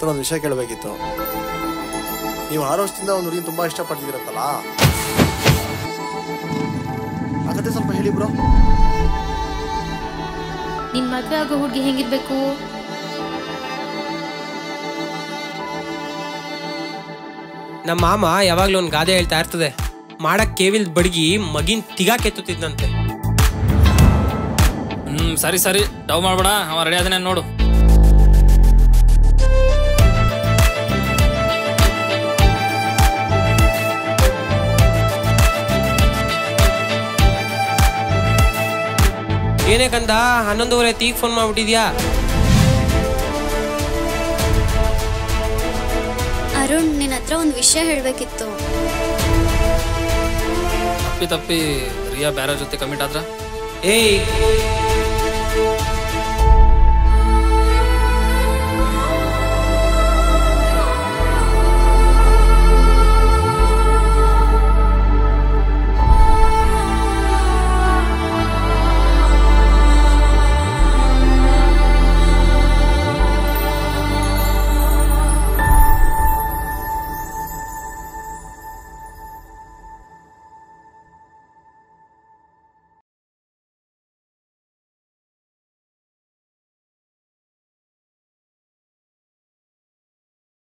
ಹತ್ರ ಒಂದು ವಿಷಯ ಕೇಳಬೇಕಿತ್ತು ನೀವು ಆರು ವರ್ಷದಿಂದ ಒಂದು ಹುಡುಗಿನ ತುಂಬಾ ಇಷ್ಟಪಡ್ತಿದ್ದೀರಂತಲ್ಲ ಆ ಕತೆ ಸ್ವಲ್ಪ ಹೇಳಿ ಬ್ರೋ ನಿನ್ ಮದ್ವೆ ಆಗೋ ಹುಡ್ಗಿ ಹೆಂಗಿರ್ಬೇಕು ನಮ್ಮ ಮಾಮ ಯಾವಾಗ್ಲೂ ಒಂದು ಗಾದೆ ಹೇಳ್ತಾ ಇರ್ತದೆ ಮಾಡಕ್ ಕೇವಿಲ್ ಬಡ್ಗಿ ಮಗಿನ್ ತಿಗಾ ಕೆತ್ತುತ್ತಿದ್ದಂತೆ ಹ್ಮ್ ಸರಿ ಸರಿ ಡವ್ ಮಾಡ್ಬೇಡ ಅವ ರೆಡಿ ಆದನೆ ನೋಡು ಏನೇ ಕಂದ ಹನ್ನೊಂದುವರೆ ತೀಗ್ ಫೋನ್ ಮಾಡ್ಬಿಟ್ಟಿದ್ಯಾ ಅರುಣ್ ನಿನ್ನ ಹತ್ರ ಒಂದು ವಿಷಯ ಹೇಳಬೇಕಿತ್ತು ತಪ್ಪಿ ತಪ್ಪಿ ರಿಯಾ ಬ್ಯಾರ ಜೊತೆ ಕಮಿಟ್ ಆದ್ರ ಏಯ್